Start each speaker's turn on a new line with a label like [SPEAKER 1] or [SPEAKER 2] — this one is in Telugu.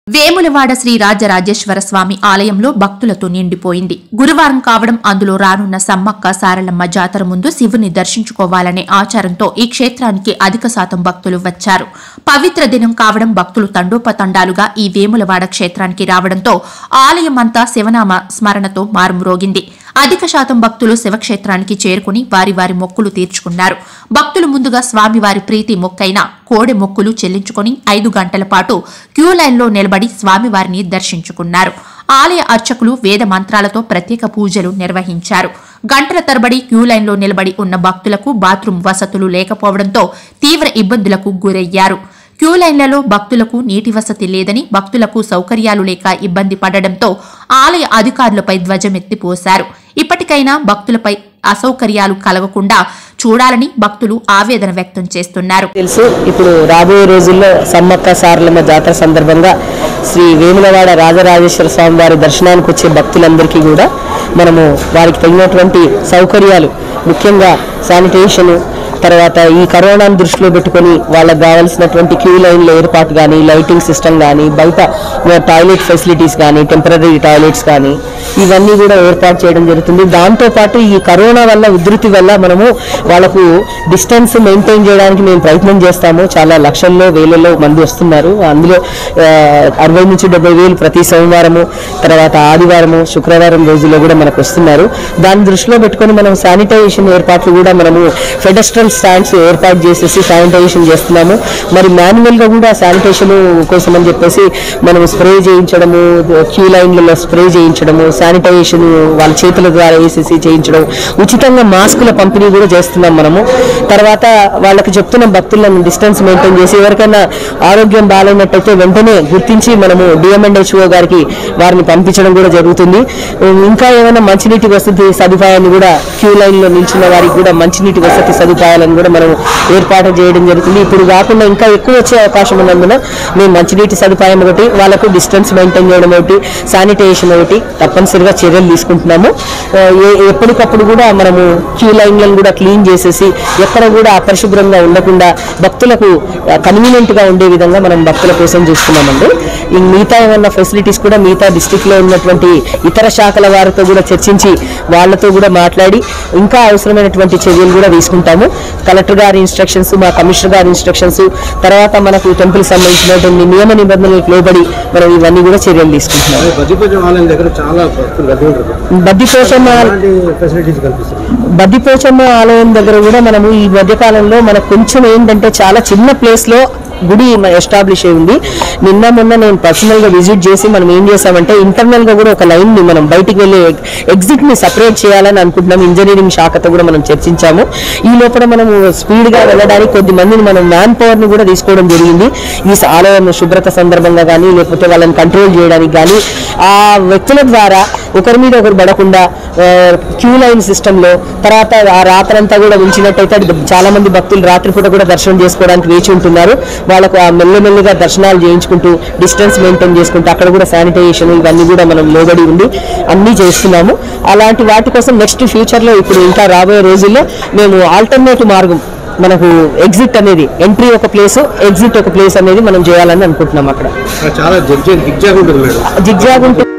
[SPEAKER 1] వేములవాడ శ్రీ రాజరాజేశ్వర స్వామి ఆలయంలో భక్తులతో నిండిపోయింది గురువారం కావడం అందులో రానున్న సమ్మక్క సారలమ్మ జాతర ముందు శివుని దర్శించుకోవాలనే ఆచారంతో ఈ క్షేత్రానికి అధిక శాతం భక్తులు వచ్చారు పవిత్ర దినం కావడం భక్తులు తండోపతండాలుగా ఈ వేములవాడ క్షేత్రానికి రావడంతో ఆలయం అంతా శివనామ స్మరణతో మారుమ్రోగింది అధిక శాతం భక్తులు శివక్షేత్రానికి చేరుకుని వారి వారి మొక్కులు తీర్చుకున్నారు భక్తులు ముందుగా స్వామివారి ప్రీతి మొక్కైన కోడె మొక్కులు చెల్లించుకొని ఐదు గంటల పాటు క్యూ లైన్లో నిలబడి స్వామివారిని దర్శించుకున్నారు ఆలయ అర్చకులు వేద మంత్రాలతో ప్రత్యేక పూజలు నిర్వహించారు గంటల తరబడి క్యూ లైన్లో నిలబడి ఉన్న భక్తులకు బాత్రూం వసతులు లేకపోవడంతో తీవ్ర ఇబ్బందులకు గురయ్యారు క్యూ లైన్లలో భక్తులకు నీటి వసతి లేదని భక్తులకు సౌకర్యాలు లేక ఇబ్బంది పడడంతో ఆలయ అధికారులపై ధ్వజమెత్తిపోశారు ఇప్పటికైనా భక్తులపై అసౌకర్యాలు కలగకుండా చూడాలని భక్తులు ఆవేదన వ్యక్తం చేస్తున్నారు
[SPEAKER 2] తెలుసు ఇప్పుడు రాబోయే రోజుల్లో సమ్మక్క సారలమ్మ జాతర సందర్భంగా శ్రీ వేములవాడ రాజరాజేశ్వర స్వామి వారి దర్శనానికి వచ్చే భక్తులందరికీ కూడా మనము వారికి తగినటువంటి సౌకర్యాలు ముఖ్యంగా శానిటేషన్ తర్వాత ఈ కరోనాను దృష్టిలో పెట్టుకొని వాళ్ళకి కావాల్సినటువంటి క్యూ లైన్ల ఏర్పాటు కానీ లైటింగ్ సిస్టమ్ కానీ బయట టాయిలెట్ ఫెసిలిటీస్ కానీ టెంపరీ టాయిలెట్స్ కానీ ఇవన్నీ కూడా ఏర్పాటు చేయడం జరుగుతుంది దాంతోపాటు ఈ కరోనా వల్ల ఉధృతి వల్ల మనము వాళ్ళకు డిస్టెన్స్ మెయింటైన్ చేయడానికి మేము ప్రయత్నం చేస్తాము చాలా లక్షల్లో వేలలో మంది వస్తున్నారు అందులో ఆ, అరవై నుంచి డెబ్బై వేలు ప్రతి సోమవారము తర్వాత ఆదివారము శుక్రవారం రోజుల్లో కూడా మనకు వస్తున్నారు దాన్ని దృష్టిలో పెట్టుకొని మనం శానిటైజేషన్ ఏర్పాట్లు కూడా మనము ఫెడస్ట్రల్ స్టాండ్స్ ఏర్పాటు చేసేసి శానిటైజేషన్ చేస్తున్నాము మరి మాన్యువల్ గా కూడా శానిటేషన్ కోసం అని చెప్పేసి మనం స్ప్రే చేయించడము క్యూ లైన్లలో స్ప్రే చేయించడము శానిటైజేషన్ వాళ్ళ చేతుల ద్వారా వేసేసి చేయించడం ఉచితంగా మాస్కుల పంపిణీ కూడా చేస్తున్నాం మనము తర్వాత వాళ్ళకి చెప్తున్నాం భక్తులను డిస్టెన్స్ మెయింటైన్ చేసి ఎవరికైనా ఆరోగ్యం బాగాలేనట్టయితే వెంటనే గుర్తించి మనము డిఎంఎండ్హెచ్ఓ గారికి వారిని పంపించడం కూడా జరుగుతుంది ఇంకా ఏమైనా మంచినీటి వసతి సదుపాయాన్ని కూడా క్యూ లైన్ లో నిల్చున్న వారికి కూడా మంచినీటి వసతి సదుపాయాలను కూడా మనం ఏర్పాటు చేయడం జరుగుతుంది ఇప్పుడు కాకుండా ఇంకా ఎక్కువ వచ్చే అవకాశం ఉన్నందున మేము మంచినీటి సదుపాయం ఒకటి వాళ్ళకు డిస్టెన్స్ మెయింటైన్ చేయడం ఒకటి శానిటైజేషన్ ఒకటి తప్పనిసరిగా చర్యలు తీసుకుంటున్నాము ఆ, ఏ- ఎప్పటికప్పుడు కూడా మనము క్యూ లైన్లను కూడా క్లీన్ చేసేసి ఎక్కడ కూడా అపరిశుభ్రంగా ఉండకుండా భక్తులకు కన్వీనియంట్ గా ఉండే విధంగా మనం భక్తుల కోసం చూస్తున్నామండి ఈ మిగతా ఏమన్నా ఫెసిలిటీస్ కూడా మిగతా డిస్టిక్ లో ఉన్నటువంటి ఇతర శాఖల వారితో కూడా చర్చించి వాళ్ళతో కూడా మాట్లాడి ఇంకా అవసరమైనటువంటి చర్యలు కూడా తీసుకుంటాము కలెక్టర్ గారి ఇన్స్ట్రక్షన్స్ మా కమిషనర్ గారి ఇన్స్ట్రక్షన్స్ తర్వాత మనకు టెంపుల్ సంబంధించినటువంటి నియమ నిబంధనలకు లోబడి మనం ఇవన్నీ కూడా చర్యలు తీసుకుంటున్నాము
[SPEAKER 3] బద్దిపోచం ఆలయం దగ్గర చాలా భక్తులు రద్దీ ఉంటారు
[SPEAKER 2] బద్దిపోచమ్మ
[SPEAKER 3] అలాంటి ఫెసిలిటీస్ కల్పిస్తారు
[SPEAKER 2] బద్దిపోచమ్మ ఆలయం దగ్గర కూడా మనము ఈ మధ్యకాలంలో మనకు కొంచెం ఏంటంటే చాలా చిన్న ప్లేస్ లో గుడి ఎస్టాబ్లిష్ అయి ఉంది నిన్న మొన్న నేను పర్సనల్ గా విజిట్ చేసి మనం ఏం చేసామంటే ఇంటర్నల్ గా కూడా ఒక లైన్ ని మనం బయటికి వెళ్ళి ఎగ్జిట్ ని సపరేట్ చేయాలని అనుకుంటున్నాం ఇంజనీరింగ్ శాఖతో కూడా మనం చర్చించాము ఈ లోపల మనము స్పీడ్ గా వెళ్ళడానికి కొద్ది మందిని మనం మ్యాన్ పవర్ ని కూడా తీసుకోవడం జరిగింది ఈ ఆలయం శుభ్రత సందర్భంగా కానీ లేకపోతే వాళ్ళని కంట్రోల్ చేయడానికి కానీ ఆ వ్యక్తుల ద్వారా ఒకరి మీద ఒకరు పడకుండా క్యూ లైన్ సిస్టమ్ లో తర్వాత ఆ రాత్రంతా కూడా ఉంచినట్టయితే అది చాలా మంది భక్తులు రాత్రిపూట కూడా దర్శనం చేసుకోవడానికి వేచి ఉంటున్నారు వాళ్ళకు ఆ మెల్లమెల్లిగా దర్శనాలు చేయించుకుంటూ డిస్టెన్స్ మెయింటైన్ చేసుకుంటూ అక్కడ కూడా శానిటైజేషన్ ఇవన్నీ కూడా మనం లోబడి ఉండి అన్నీ చేస్తున్నాము అలాంటి వాటి కోసం నెక్స్ట్ ఫ్యూచర్ లో ఇప్పుడు ఇంకా రాబోయే రోజుల్లో మేము ఆల్టర్నేటివ్ మార్గం మనకు ఎగ్జిట్ అనేది ఎంట్రీ ఒక ప్లేస్ ఎగ్జిట్ ఒక ప్లేస్ అనేది మనం చేయాలని అనుకుంటున్నాం అక్కడ
[SPEAKER 3] చాలా జిగ్జాగ్ జిగ్జాగ్ ఉంటుంది మేడం
[SPEAKER 2] జిగ్జాగ్ ఉంటే